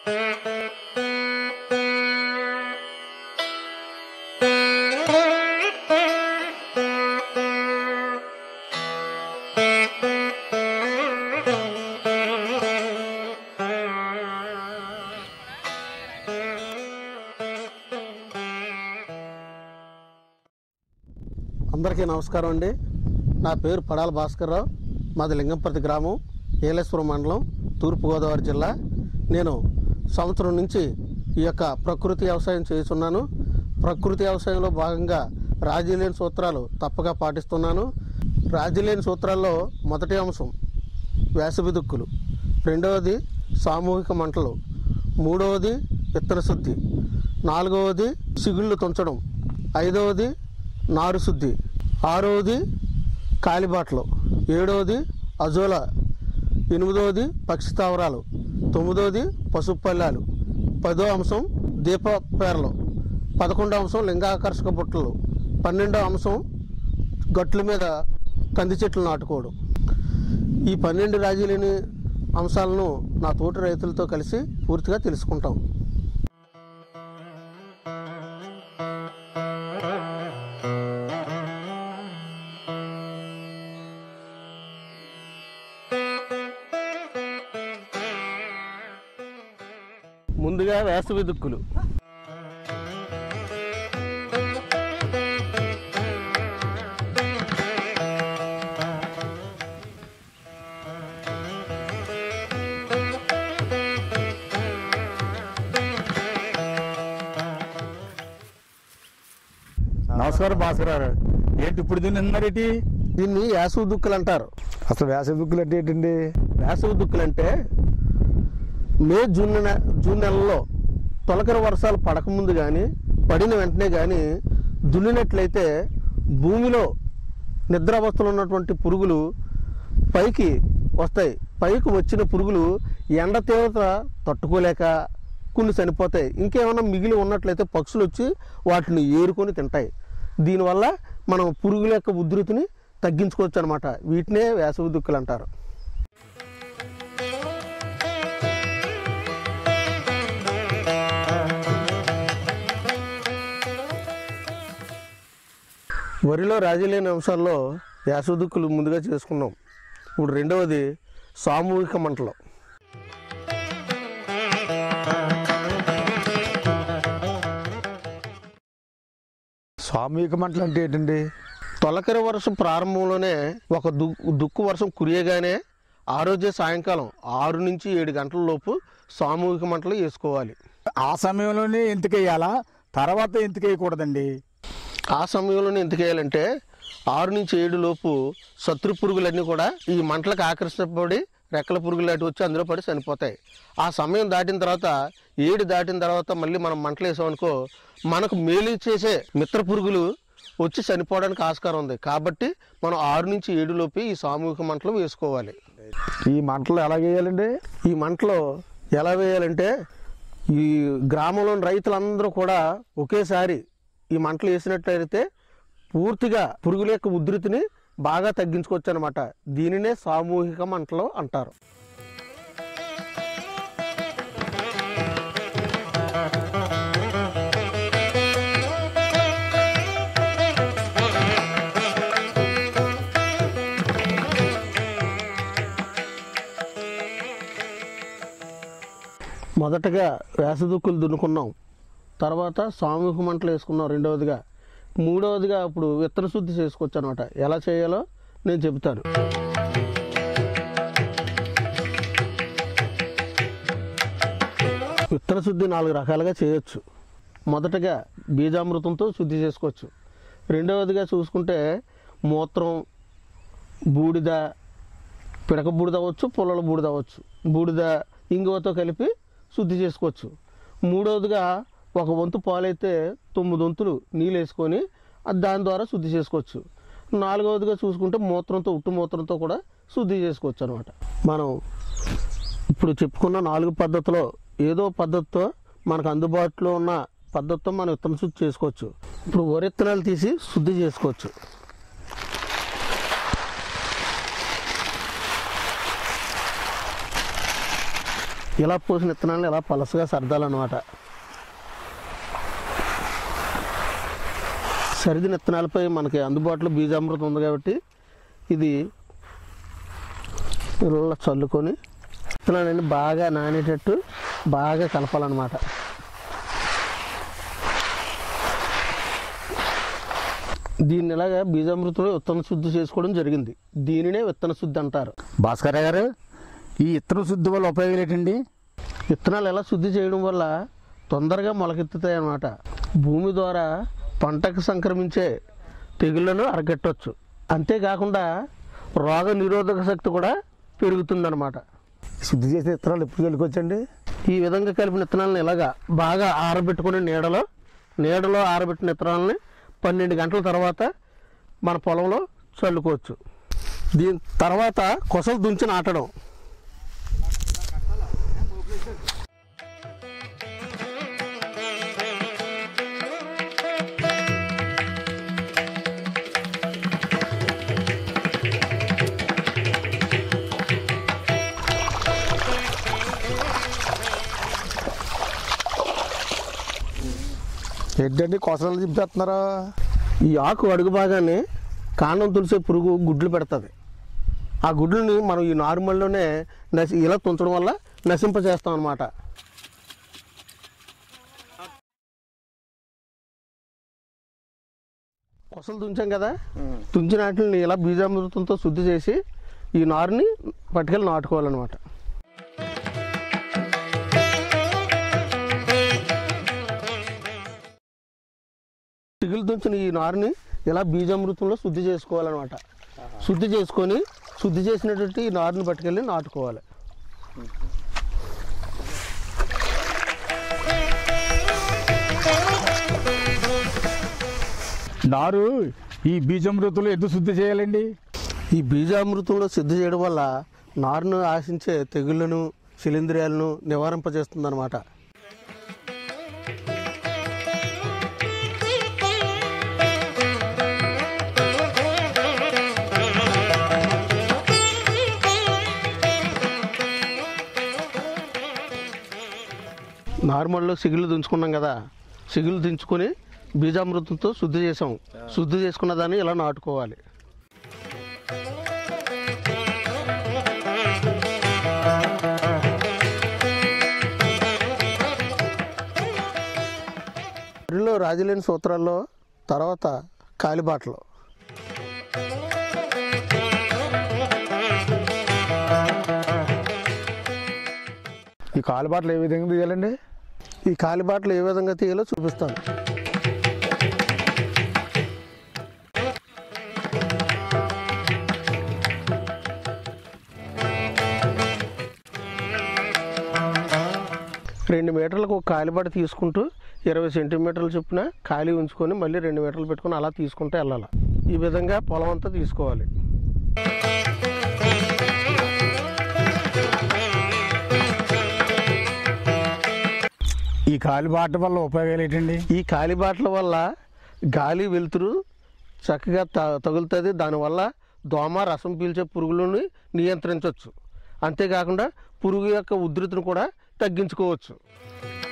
అందరికీ నమస్కారం అండి నా పేరు పడాల భాస్కర్రావు మాది లింగంపర్తి గ్రామం ఏలేశ్వరం మండలం తూర్పుగోదావరి జిల్లా నేను సంవత్సరం నుంచి ఈ యొక్క ప్రకృతి వ్యవసాయం చేస్తున్నాను ప్రకృతి వ్యవసాయంలో భాగంగా రాజీ లేని సూత్రాలు తప్పక పాటిస్తున్నాను రాజీ లేని సూత్రాల్లో మొదటి అంశం వేసవి దుక్కులు రెండవది సామూహిక మంటలు మూడవది విత్తన శుద్ధి నాలుగవది సిగుళ్ళు తుంచడం ఐదవది నారు శుద్ధి ఆరవది కాలిబాటలు ఏడవది అజోలా ఎనిమిదవది పక్షి స్థావరాలు తొమ్మిదవది పసుపు పల్లాలు పదో అంశం దీప పేరలు పదకొండో అంశం లింగాకర్షక బుట్టలు పన్నెండో అంశం గట్ల మీద కంది చెట్లు నాటుకోవడం ఈ పన్నెండు రాజీలేని అంశాలను నా తోటి రైతులతో కలిసి పూర్తిగా తెలుసుకుంటాం ముందుగా వేసవి దుక్కులు నమస్కారం భాస్కర్ గారు ఏంటి ఇప్పుడు దీన్ని నిన్నారేటి దీన్ని వేసవి దుక్కులు అంటారు అసలు వేసవి దుక్కులు అంటే ఏంటండి వేసవి దుక్కులు అంటే మే జూన్ నె జూన్ నెలలో తొలకరి వర్షాలు పడకముందు కానీ పడిన వెంటనే కానీ దున్నినట్లయితే భూమిలో నిద్రావస్థలో ఉన్నటువంటి పురుగులు పైకి వస్తాయి పైకి వచ్చిన పురుగులు ఎండ తీవ్రత తట్టుకోలేక కొన్ని చనిపోతాయి ఇంకేమైనా మిగిలి ఉన్నట్లయితే పక్షులు వచ్చి వాటిని ఏరుకొని తింటాయి దీనివల్ల మనం పురుగుల యొక్క ఉధృతిని తగ్గించుకోవచ్చు అనమాట వీటినే వేసవి దుక్కులు అంటారు వరిలో రాజీ లేని అంశాల్లో యాసదుక్కులు ముందుగా చేసుకున్నాం ఇప్పుడు రెండవది సామూహిక మంటలు సామూహిక మంటలు అంటే ఏంటండి తొలకరి వర్షం ప్రారంభంలోనే ఒక దు దుక్కు వర్షం కురియగానే ఆ రోజే సాయంకాలం ఆరు నుంచి ఏడు గంటల లోపు సామూహిక మంటలు వేసుకోవాలి ఆ సమయంలోనే ఎందుకు వేయాలా తర్వాత ఎందుకు వేయకూడదండి ఆ సమయంలోనే ఎందుకు వేయాలంటే ఆరు నుంచి ఏడు లోపు శత్రు పురుగులన్నీ కూడా ఈ మంటలకు ఆకర్షించబడి రెక్కల పురుగులు అటు వచ్చి అందులో పడి చనిపోతాయి ఆ సమయం దాటిన తర్వాత ఏడు దాటిన తర్వాత మళ్ళీ మనం మంటలు వేసామనుకో మనకు మేలు చేసే మిత్ర పురుగులు వచ్చి చనిపోవడానికి ఆస్కారం ఉంది కాబట్టి మనం ఆరు నుంచి ఏడు లోపు ఈ సామూహిక మంటలు వేసుకోవాలి ఈ మంటలు ఎలా వేయాలండి ఈ మంటలో ఎలా వేయాలంటే ఈ గ్రామంలోని రైతులందరూ కూడా ఒకేసారి ఈ మంటలు వేసినట్లయితే పూర్తిగా పురుగుల యొక్క ఉధృతిని బాగా తగ్గించుకోవచ్చు అనమాట దీనినే సామూహిక మంటలు అంటారు మొదటగా వేసదుక్కులు దున్నుకున్నాం తర్వాత సామూహిక మంటలు వేసుకున్నాం రెండవదిగా మూడవదిగా ఇప్పుడు విత్తన శుద్ధి చేసుకోవచ్చు అనమాట ఎలా చేయాలో నేను చెబుతాను విత్తన శుద్ధి నాలుగు రకాలుగా చేయొచ్చు మొదటగా బీజామృతంతో శుద్ధి చేసుకోవచ్చు రెండవదిగా చూసుకుంటే మూత్రం బూడిద పిడక బూడిద అవ్వచ్చు పొలాల బూడిద అవ్వచ్చు బూడిద ఇంగువతో కలిపి శుద్ధి చేసుకోవచ్చు మూడవదిగా ఒక వంతు పాలైతే తొమ్మిది వంతులు నీళ్ళు వేసుకొని అది దాని ద్వారా శుద్ధి చేసుకోవచ్చు నాలుగవదిగా చూసుకుంటే మూత్రంతో ఉట్టు మూత్రంతో కూడా శుద్ధి చేసుకోవచ్చు అనమాట మనం ఇప్పుడు చెప్పుకున్న నాలుగు పద్ధతిలో ఏదో పద్ధతితో మనకు అందుబాటులో ఉన్న పద్ధతితో మనం విత్తన శుద్ధి చేసుకోవచ్చు ఇప్పుడు వరి విత్తనాలు తీసి శుద్ధి చేసుకోవచ్చు ఇలా పోసిన విత్తనాలను ఇలా పలసగా సర్దాలన్నమాట సరిదిన విత్తనాలపై మనకి అందుబాటులో బీజామృతం ఉంది కాబట్టి ఇది ఇలా చల్లుకొని విత్తనాలన్నీ బాగా నానేటట్టు బాగా కలపాలన్నమాట దీన్ని ఇలాగా బీజామృతంలో విత్తన శుద్ధి చేసుకోవడం జరిగింది దీనినే విత్తన శుద్ధి అంటారు భాస్కర్ గారు ఈ ఇత్తన శుద్ధి వల్ల ఉపయోగాలు ఏంటండి విత్తనాలు ఎలా శుద్ధి చేయడం వల్ల తొందరగా మొలకెత్తుతాయి అన్నమాట భూమి ద్వారా పంటకు సంక్రమించే తెగుళ్లను అరగట్టవచ్చు అంతేకాకుండా రోగ నిరోధక శక్తి కూడా పెరుగుతుందన్నమాట శుద్ధి చేసే ఇత్తనాలు ఎప్పుడు వెళ్ళుకోవచ్చండి ఈ విధంగా కలిపిన విత్తనాలను ఇలాగా బాగా ఆరబెట్టుకుని నీడలో నీడలో ఆరబెట్టిన విత్తనాలని పన్నెండు గంటల తర్వాత మన పొలంలో చల్లుకోవచ్చు దీని తర్వాత కొసలు దుంచి నాటడం ఏంటండి కొసలు దింపేస్తున్నారా ఈ ఆకు అడుగు భాగాన్ని కాండం తులిసే పురుగు గుడ్లు పెడుతుంది ఆ గుడ్లని మనం ఈ నార్మల్లోనే నసి ఇలా తుంచడం వల్ల నశింపజేస్తాం అనమాట కొసలు తుంచాం కదా తుంచిన వాటిని ఇలా బీజామృతంతో శుద్ధి చేసి ఈ నారుని పట్టుకెళ్ళి నాటుకోవాలన్నమాట తిగులు తుంచిన ఈ నారుని ఇలా బీజామృతంలో శుద్ధి చేసుకోవాలన్నమాట శుద్ధి చేసుకొని శుద్ధి చేసినటువంటి ఈ నారుని పట్టుకెళ్ళి నాటుకోవాలి నారు ఈ బీజమృతులు ఎందుకు శుద్ధి చేయాలండి ఈ బీజామృతంలో శుద్ధి చేయడం వల్ల నారును ఆశించే తెగుళ్ళను శిలీంధ్రియాలను నివారింపజేస్తుందన్నమాట నార్మల్లో సిగులు దించుకున్నాం కదా సిగులు దించుకొని బీజామృతంతో శుద్ధి చేసాం శుద్ధి చేసుకున్న దాన్ని ఇలా నాటుకోవాలి వరిలో రాజులేని సూత్రాల్లో తర్వాత కాలిబాటలు ఈ కాలుబాటలు ఏ విధంగా తీయాలండి ఈ కాలిబాటలు ఏ విధంగా తీయాలో చూపిస్తాను రెండు మీటర్లకు ఒక కాలిబాట తీసుకుంటూ ఇరవై సెంటీమీటర్ల చొప్పున ఖాళీ ఉంచుకొని మళ్ళీ రెండు మీటర్లు పెట్టుకొని అలా తీసుకుంటూ వెళ్ళాలి ఈ విధంగా పొలం అంతా తీసుకోవాలి ఈ కాలుబాట వల్ల ఉపయోగాలు ఏంటండి ఈ కాలిబాటల వల్ల గాలి వెలుతురు చక్కగా త తగులుతుంది దానివల్ల దోమ రసం పీల్చే పురుగులను నియంత్రించవచ్చు అంతేకాకుండా పురుగు యొక్క ఉధృతిని కూడా తగ్గించుకోవచ్చు